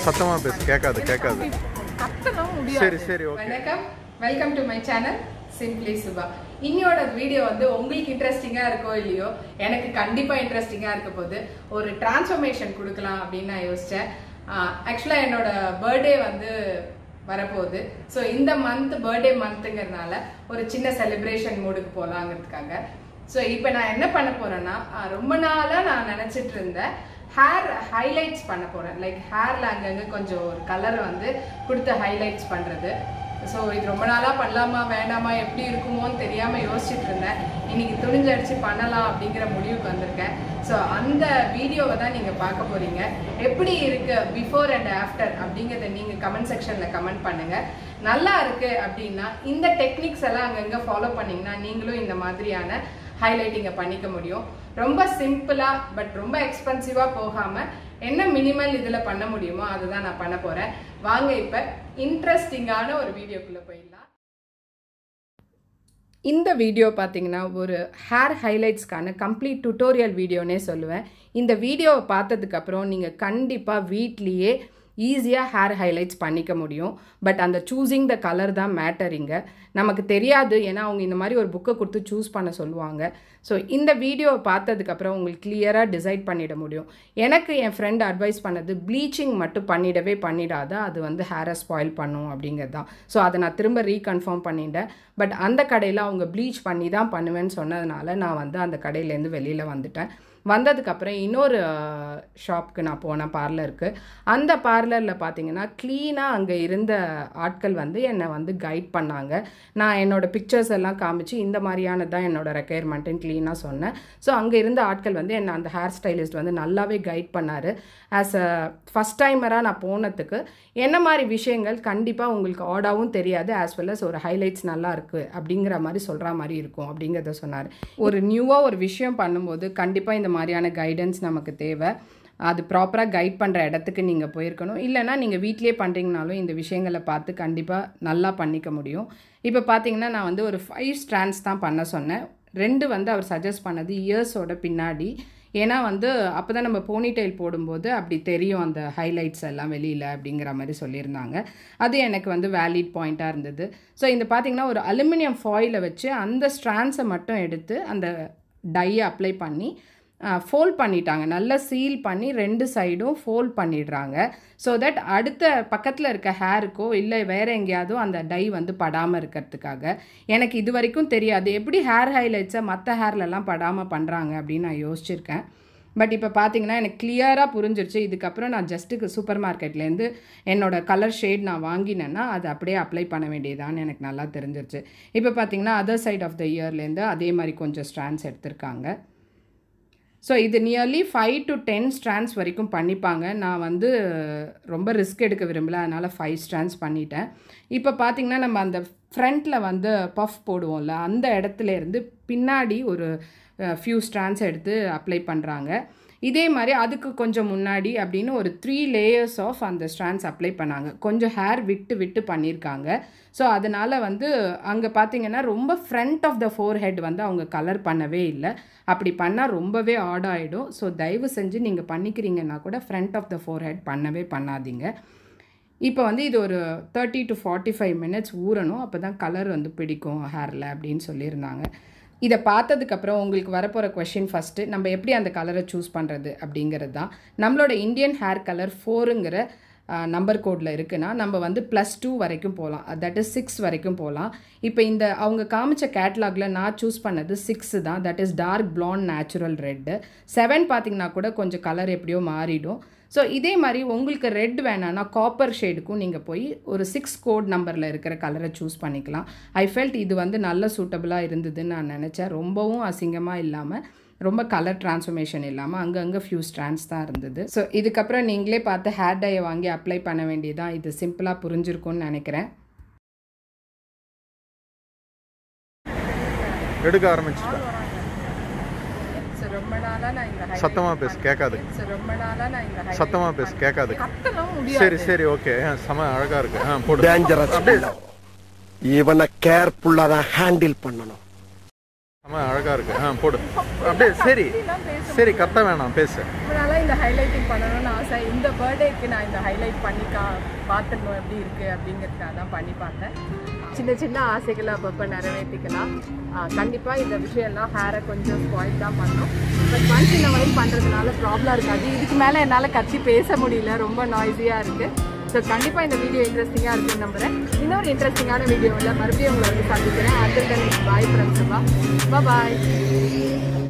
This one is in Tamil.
சத்தமா பேசு கேட்காது கேட்காது கத்தலாம் முடியாது சரி சரி ஓகே வணக்கம் welcome to my channel simply Subha இன்னியோட வீடியோ வந்து உங்களுக்கு இன்ட்ரெஸ்டிங்கா இருக்கோ இல்லையோ எனக்கு கண்டிப்பா இன்ட்ரெஸ்டிங்கா இருக்க போது ஒரு டிரான்ஸ்ஃபர்மேஷன் கொடுக்கலாம் அப்படின்னு நான் யோசிச்சேன் ஆக்சுவலா என்னோட பர்த்டே வந்து வரப்போகுது ஸோ இந்த மந்த் பர்த்டே மந்த்துங்கிறதுனால ஒரு சின்ன செலிப்ரேஷன் மூடுக்கு போகலாங்கிறதுக்காக ஸோ இப்போ நான் என்ன பண்ண போறேன்னா ஆஹ் ரொம்ப நாளாக நான் நினச்சிட்டு இருந்தேன் ஹேர் ஹைலைட்ஸ் பண்ண போறேன் லைக் ஹேர்ல அங்கங்க கொஞ்சம் ஒரு கலர் வந்து கொடுத்து ஹைலைட்ஸ் பண்றது ஸோ இது ரொம்ப நாளா பண்ணலாமா வேண்டாமா எப்படி இருக்குமோன்னு தெரியாம யோசிச்சுட்டு இருந்தேன் இன்னைக்கு துணிஞ்சடிச்சு பண்ணலாம் அப்படிங்கிற முடிவுக்கு வந்திருக்கேன் ஸோ அந்த வீடியோவை தான் நீங்க பார்க்க போறீங்க எப்படி இருக்கு பிஃபோர் அண்ட் ஆஃப்டர் அப்படிங்கிறத நீங்க கமெண்ட் செக்ஷன்ல கமெண்ட் பண்ணுங்க நல்லா இருக்கு அப்படின்னா இந்த டெக்னிக்ஸ் எல்லாம் அங்கங்க ஃபாலோ பண்ணீங்கன்னா நீங்களும் இந்த மாதிரியான ஹைலைட்டிங்கை பண்ணிக்க முடியும் ரொம்ப சிம்பிளா பட் ரொம்ப எக்ஸ்பென்சிவா போகாம என்ன மினிமல் இதுல பண்ண முடியுமோ அதுதான் நான் பண்ண போறேன் வாங்க இப்ப இன்ட்ரெஸ்டிங்கான ஒரு வீடியோக்குள்ள போயிடலாம் இந்த வீடியோ பார்த்தீங்கன்னா ஒரு ஹேர் ஹைலைட்ஸ்க்கான கம்ப்ளீட் டுட்டோரியல் வீடியோனே சொல்லுவேன் இந்த வீடியோவை பார்த்ததுக்கப்புறம் நீங்கள் கண்டிப்பாக வீட்லேயே ஈஸியாக ஹேர் ஹைலைட்ஸ் பண்ணிக்க முடியும் பட் அந்த சூஸிங் த கலர் தான் மேட்டரிங்க நமக்கு தெரியாது ஏன்னா அவங்க இந்த மாதிரி ஒரு புக்கை கொடுத்து சூஸ் பண்ண சொல்லுவாங்க ஸோ இந்த வீடியோவை பார்த்ததுக்கப்புறம் உங்களுக்கு கிளியராக டிசைட் பண்ணிட முடியும் எனக்கு என் ஃப்ரெண்ட் அட்வைஸ் பண்ணது ப்ளீச்சிங் மட்டும் பண்ணிடவே பண்ணிடாத அது வந்து ஹேரை ஸ்பாயில் பண்ணும் அப்படிங்கிறது தான் ஸோ அதை நான் திரும்ப ரீகன்ஃபார்ம் பண்ணிட்டேன் பட் அந்த கடையில் அவங்க ப்ளீச் பண்ணி தான் பண்ணுவேன்னு சொன்னதுனால நான் வந்து அந்த கடையிலேருந்து வெளியில் வந்துட்டேன் வந்ததுக்கப்புறம் இன்னொரு ஷாப்க்கு நான் போனேன் பார்லருக்கு அந்த பார்லரில் பார்த்தீங்கன்னா க்ளீனாக அங்கே இருந்த ஆட்கள் வந்து என்னை வந்து கைட் பண்ணாங்க நான் என்னோடய பிக்சர்ஸ் எல்லாம் காமிச்சு இந்த மாதிரியானது தான் என்னோட ரெக்குயர்மெண்ட்டுன்னு க்ளீனாக சொன்னேன் ஸோ அங்கே இருந்த ஆட்கள் வந்து என்னை அந்த ஹேர் ஸ்டைலிஸ்ட் வந்து நல்லாவே கைட் பண்ணார் ஆஸ் அ ஃபஸ்ட் டைமராக நான் போனதுக்கு என்ன மாதிரி விஷயங்கள் கண்டிப்பாக உங்களுக்கு ஆடாவும் தெரியாது ஆஸ் வெல் அஸ் ஒரு ஹைலைட்ஸ் நல்லா இருக்குது அப்படிங்கிற மாதிரி சொல்கிற மாதிரி இருக்கும் அப்படிங்கிறத சொன்னார் ஒரு நியூவாக ஒரு விஷயம் பண்ணும்போது கண்டிப்பாக இந்த மாதிரியான கைடன்ஸ் நமக்கு தேவை அது ப்ராப்பராக கைட் பண்ணுற இடத்துக்கு நீங்கள் போயிருக்கணும் இல்லைனா நீங்கள் வீட்லேயே பண்ணுறீங்கனாலும் இந்த விஷயங்களை பார்த்து கண்டிப்பாக நல்லா பண்ணிக்க முடியும் இப்போ பார்த்தீங்கன்னா நான் வந்து ஒரு ஃபைவ் ஸ்ட்ராண்ட்ஸ் தான் பண்ண சொன்னேன் ரெண்டு வந்து அவர் சஜஸ்ட் பண்ணது இயர்ஸோட பின்னாடி ஏன்னா வந்து அப்போ தான் நம்ம போனி டைல் போடும்போது அப்படி தெரியும் அந்த ஹைலைட்ஸ் எல்லாம் வெளியில் அப்படிங்கிற மாதிரி சொல்லியிருந்தாங்க அது எனக்கு வந்து வேலிட் பாயிண்ட்டாக இருந்தது ஸோ இந்த பார்த்திங்கன்னா ஒரு அலுமினியம் ஃபாயிலை வச்சு அந்த ஸ்ட்ராண்ட்ஸை மட்டும் எடுத்து அந்த டையை அப்ளை பண்ணி ஃபோல்ட் பண்ணிட்டாங்க நல்லா சீல் பண்ணி ரெண்டு சைடும் ஃபோல்ட் பண்ணிடுறாங்க ஸோ தட் அடுத்த பக்கத்தில் இருக்க ஹேருக்கோ இல்லை வேறு எங்கேயாவது அந்த டை வந்து படாமல் இருக்கிறதுக்காக எனக்கு இது வரைக்கும் தெரியாது எப்படி ஹேர் ஹைலைட்ஸை மற்ற ஹேர்லலாம் படாமல் பண்ணுறாங்க அப்படின்னு நான் யோசிச்சிருக்கேன் பட் இப்போ பார்த்தீங்கன்னா எனக்கு கிளியராக புரிஞ்சிருச்சு இதுக்கப்புறம் நான் ஜஸ்ட்டுக்கு சூப்பர் மார்க்கெட்லேருந்து என்னோடய கலர் ஷேட் நான் வாங்கினேன்னா அது அப்படியே அப்ளை பண்ண வேண்டியதான்னு எனக்கு நல்லா தெரிஞ்சிருச்சு இப்போ பார்த்தீங்கன்னா அதர் சைட் ஆஃப் த இயர்லேருந்து அதே மாதிரி கொஞ்சம் ஸ்ட்ராண்ட்ஸ் எடுத்திருக்காங்க ஸோ இது nearly five to ten strands வரைக்கும் பண்ணிப்பாங்க நான் வந்து ரொம்ப ரிஸ்க் எடுக்க விரும்பல அதனால் ஃபைவ் ஸ்ட்ராண்ட்ஸ் பண்ணிட்டேன் இப்போ பார்த்திங்கன்னா நம்ம அந்த ஃப்ரண்ட்டில் வந்து பஃப் போடுவோம்ல அந்த இடத்துல இருந்து பின்னாடி ஒரு ஃபியூ ஸ்ட்ராண்ட்ஸ் எடுத்து அப்ளை பண்ணுறாங்க இதே மாதிரி அதுக்கு கொஞ்சம் முன்னாடி அப்படின்னு ஒரு த்ரீ லேயர்ஸ் ஆஃப் அந்த ஸ்ட்ராண்ட்ஸ் அப்ளை பண்ணாங்க கொஞ்சம் ஹேர் விட்டு விட்டு பண்ணியிருக்காங்க ஸோ அதனால் வந்து அங்கே பார்த்தீங்கன்னா ரொம்ப front of the forehead வந்து அவங்க கலர் பண்ணவே இல்லை அப்படி பண்ணால் ரொம்பவே ஆட் ஆகிடும் ஸோ தயவு செஞ்சு நீங்கள் பண்ணிக்கிறீங்கன்னா கூட front of the forehead பண்ணவே பண்ணாதீங்க இப்போ வந்து இது ஒரு thirty to forty five minutes ஊறணும் அப்போ தான் கலர் வந்து பிடிக்கும் ஹேரில் அப்படின்னு சொல்லியிருந்தாங்க இதை பார்த்ததுக்கப்புறம் உங்களுக்கு வரப்போகிற கொஷின் ஃபஸ்ட்டு நம்ம எப்படி அந்த கலரை சூஸ் பண்ணுறது அப்படிங்கிறது தான் நம்மளோட இந்தியன் ஹேர் கலர் ஃபோருங்கிற நம்பர் கோடில் இருக்குன்னா நம்ம வந்து ப்ளஸ் டூ வரைக்கும் போகலாம் தட் இஸ் சிக்ஸ் வரைக்கும் போகலாம் இப்போ இந்த அவங்க காமிச்ச கேட்லாகில் நான் சூஸ் பண்ணது சிக்ஸு தான் that is dark blonde natural red seven பார்த்திங்கன்னா கூட கொஞ்சம் கலர் எப்படியோ மாறிடும் ஸோ இதே மாதிரி உங்களுக்கு ரெட் வேணான்னா காப்பர் ஷேடுக்கும் நீங்கள் போய் ஒரு சிக்ஸ் கோட் நம்பரில் இருக்கிற கலரை சூஸ் பண்ணிக்கலாம் ஐ ஃபெல்ட் இது வந்து நல்ல சூட்டபுளாக இருந்ததுன்னு நான் நினச்சேன் ரொம்பவும் அசிங்கமாக இல்லாமல் ரொம்ப கலர் டிரான்ஸ்ஃபர்மேஷன் இல்லாமல் அங்கங்கே ஃபியூ ஸ்ட்ராண்ட்ஸ் தான் இருந்தது ஸோ இதுக்கப்புறம் நீங்களே பார்த்து ஹேர் டையை வாங்கி அப்ளை பண்ண வேண்டியதான் இது சிம்பிளாக புரிஞ்சிருக்கும்னு நினைக்கிறேன் எடுக்க ஆரம்பிச்சிட்டேன் ஸோ ரொம்ப நாளாக நான் இந்த சத்தமா பேசு கேட்காது ஸோ ரொம்ப நாளாக நான் இந்த சத்தமா பேசு கேட்காது கத்தலாம் முடியாது சரி சரி ஓகே செம அழகா இருக்கு ஆ போடு டேஞ்சரஸ் இவனை கேர்ஃபுல்லா தான் ஹேண்டில் பண்ணணும் செம அழகா இருக்கு ஆ போடு அப்படியே சரி சரி கத்த வேணாம் பேசு அதனால இந்த ஹைலைட்டிங் பண்ணணும்னு ஆசை இந்த பர்த்டேக்கு நான் இந்த ஹைலைட் பண்ணி கா பார்த்துடணும் எப்படி இருக்கு அப்படிங்கிறதுக்காக தான் பண்ணி பார்த்தேன் சின்ன சின்ன ஆசைகளை அப்பப்போ நிறைவேற்றிக்கலாம் கண்டிப்பாக இந்த விஷயம்லாம் ஹேரை கொஞ்சம் ஸ்பாயில் தான் பண்ணும் பட் ஒன்ஸ் இந்த மாதிரி பண்ணுறதுனால ப்ராப்ளம் இருக்காது இதுக்கு மேலே என்னால் கத்தி பேச முடியல ரொம்ப நாய்ஸியாக இருக்குது ஸோ கண்டிப்பாக இந்த வீடியோ இன்ட்ரெஸ்டிங்காக இருக்குன்னு நம்புறேன் இன்னொரு இன்ட்ரெஸ்டிங்கான வீடியோவில் மறுபடியும் உங்களை வந்து சந்திக்கிறேன் அதில் பாய் ஃப்ரெண்ட்ஸுமா பாய்